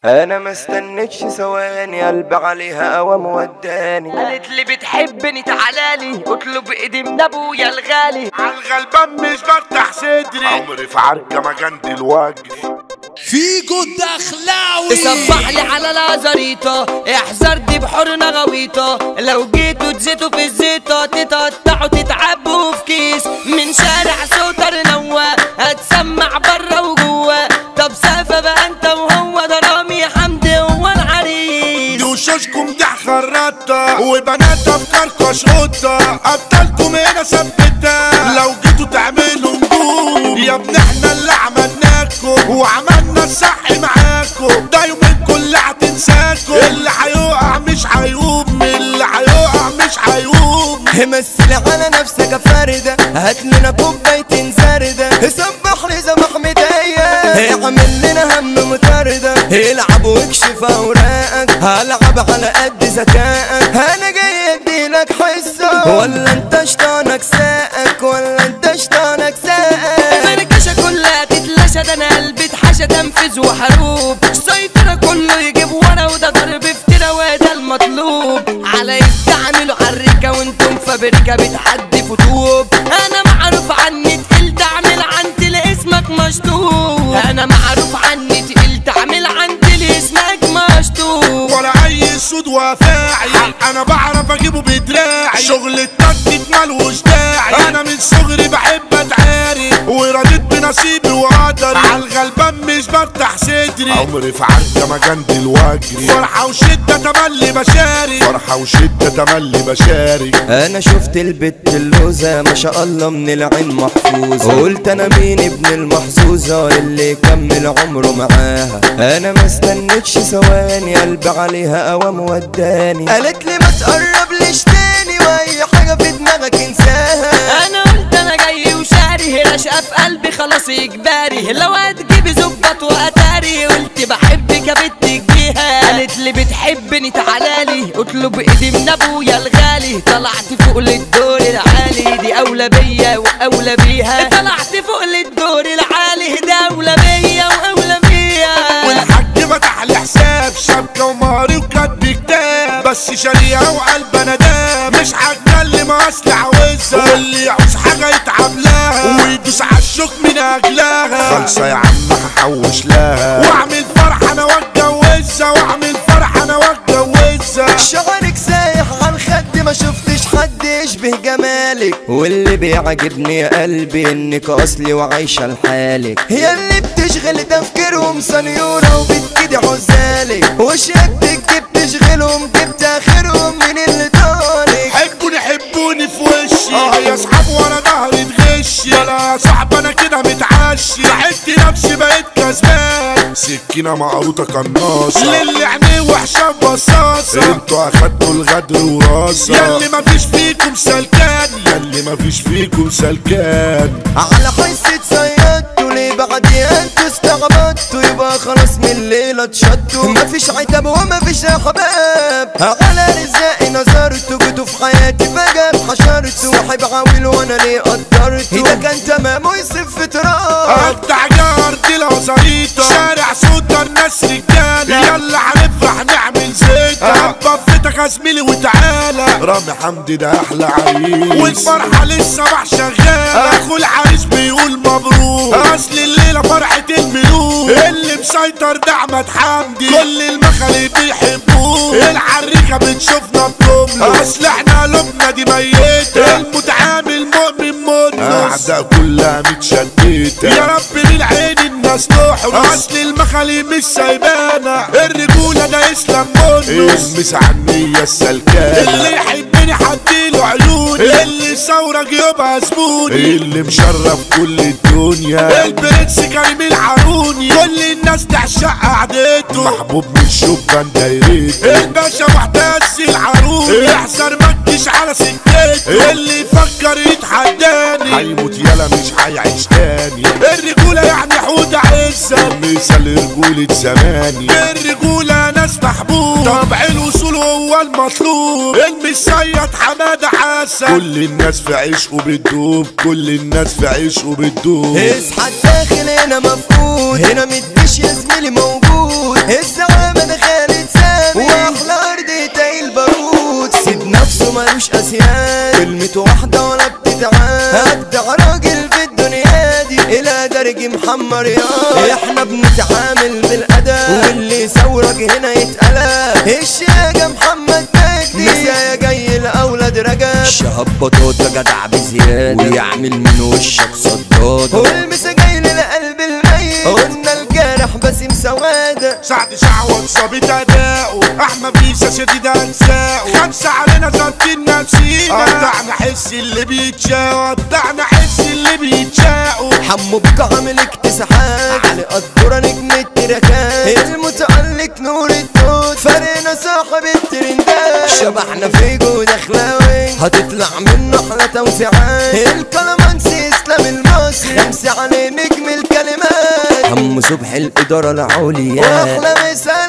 انا ما استنيتش ثواني قلبي عليها قوام وداني قالت لي بتحبني تعالالي اطلب ايدي من ابويا الغالي عالغلبان مش برتاح صدري عمري في عركة ما جنبي الوجه فيجو الدخلاوي صبح لي على لازاريتا احذر دي بحورنا غويطة لو جيتوا تزيتوا في الزيطة تتقطعوا تتعبوا في كيس من شارع سوتر نوا هتسمع برا وجوا طب سافة بقى انت وهو ده رامي حمدي هو العريس دي وشوشكم دي خرطة وبنات افكاركم شقطة ابطالكم هنا ثبتة لو جيتوا تعملوا نجوم يا ابن احنا اللي عملناكم وعملنا الصح معاكم ده يومين كل هتنساكم اللي هيقع مش هيقوم اللي هيقع مش هيقوم مثل على نفسك فاردة هات لنا كوباية زردة سبح لي زمح مداية اعمل لنا هم مطاردة العب واكشف اوراقك هلعب على قد ذكائك انا جاي اديلك حصة ولا انت شطانك ساقك ولا انت شطانك ساقك فركشة كلها تتلاشى ده انا قلبي اتحشى تنفذ وحروب السيطرة كله يجيب ورا وده ضرب افترا وده المطلوب على تعملوا عالركة وانتم فابريكا بتحدي فتوب انا معروف عني تقيل تعمل عندي لاسمك مشطوب انا معروف عني تقيل تعمل عندي لاسمك مشطوب ولا اي سود وفاعي انا بعرف اجيبه بدراعي شغل التكتيك ملوش داعي انا من صغري بحب اتعاري ورضيت بنصيبي وقدري عالغلبان مش بفتح صدري عمري في عركة ما جنبي الوجري فرحة وشدة تملي بشاري فرحة وشدة تملي بشاري انا شفت البت اللوزة ما شاء الله من العين محفوظة قلت انا مين ابن المحظوظة اللي يكمل عمره معاها انا ما استنيتش ثواني قلبي عليها قوام وداني قالت لي ما تقرب ليش تاني واي حاجة في دماغك انساها انا قلت انا جاي وشاري رشقة في قلبي خلاص اجباري لو هتجيبي زبط واتاري قلت بحبك يا بنت جيها قالت لي بتحبني تعالالي اطلب ايدي من ابويا الغالي طلعت فوق للدور العالي دي اولى بيا واولى بيها طلعت فوق للدور العالي ده اولى بيا واولى بيها والحاج فتح لي حساب شبكة ومهري وكاتب كتاب بس شاريها وقلب انا دام مش هتكلم اصل عاوزها واللي يعوز حاجة يتعب لها ويدوس على الشوك من اجلها خلصة يا عم هحوش لها واعمل فرح انا واتجوزها واعمل فرح انا واتجوزها شعرك سايح عن خدي ما شفتش حد يشبه جمالك واللي بيعجبني يا قلبي انك اصلي وعايشة لحالك هي اللي بتشغل تفكيرهم سنيورة وبتكدي عزالك وشياكتك دي بتشغلهم جبت اخرهم من اللي طالك حبوني حبوني في وشي اه يا اصحاب ورا ظهري تغشي يلا يا صاحب انا كده متعشي صحيت نفسي بقيت كسبان سكينة معروطة قناصة للي عينيه وحشة بصاصة انتوا اخدتوا الغدر وراسة ياللي مفيش فيكم سلكان ياللي مفيش فيكم سلكان على حس صيدتوا ليه بعد انتوا استعبطتوا يبقى خلاص من الليلة اتشطوا مفيش عتاب ومفيش احباب على رزاقي نظرتوا جيتوا في حياتي فجأة حشرتوا واحد عاويل وانا ليه قدرتوا اذا كان تمام ويصف في تراب اقطع جارتي لو زريطة شارع سودا الناس رجالة يلا هنفرح نعمل زيطة بفتك يا زميلي وتعالى رامي حمدي ده احلى عريس والفرحة لسه مع شغالة اخو العريس بيقول مبروك اصل الليلة فرحة الملوك اللي مسيطر ده احمد حمدي كل المخالي بيحبوه العريكة بتشوفنا بتملك اصل احنا قلوبنا دي ميتة المتعامل مؤمن مدلس اعداء كلها متشتتة يا رب للعين الناس تحرس اصل المخالي مش سايبانا الرجولة ده اسلام مدلس المس عني السلكان اللي يحبني حديله عيوني اللي ثورك يبقى زبوني اللي مشرف كل الدنيا البرنس كريم العروني كل الناس تعشق قعدته محبوب من شبان دايرته الباشا محتاس العروني احذر ما تجيش على سكته اللي يفكر يتحداني هيموت يلا مش هيعيش تاني الرجولة يعني حوت عزة مثال رجولة زماني الرجولة ناس محبوب طبع الوصول هو المطلوب المسيد حمادة حسن كل الناس في عشقه بتدوب كل الناس في عشقه بتدوب اصحى الداخل هنا مفقود هنا مديش يا زميلي موجود السعادة الحاج محمد يا احنا بنتعامل بالادب واللي ثورك هنا يتقلب الشياجة محمد مجدي مسايا جاي لاولاد رجب شهاب بطاطا جدع بزيادة ويعمل من وشك صدادة والمسا جاي للقلب الميت قلنا الجارح باسم سوادة سعد شعوة صابت أداؤه أحمد بيسا شديد أنساؤه خمسة علينا ظابطين نفسينا قطعنا حس اللي بيتشاق قطعنا حس اللي بيتشاقوا حمو بك عامل اكتساحات علي قدورة نجم التراكات المتألق نور الدود فرينا صاحب الترندات شبحنا في جود اخلاوي هتطلع منه احلى توسيعات الكلامانسي اسلام المصري خمسة عليه نجم الكلمات حمو صبح الإدارة العليا واحلى مسا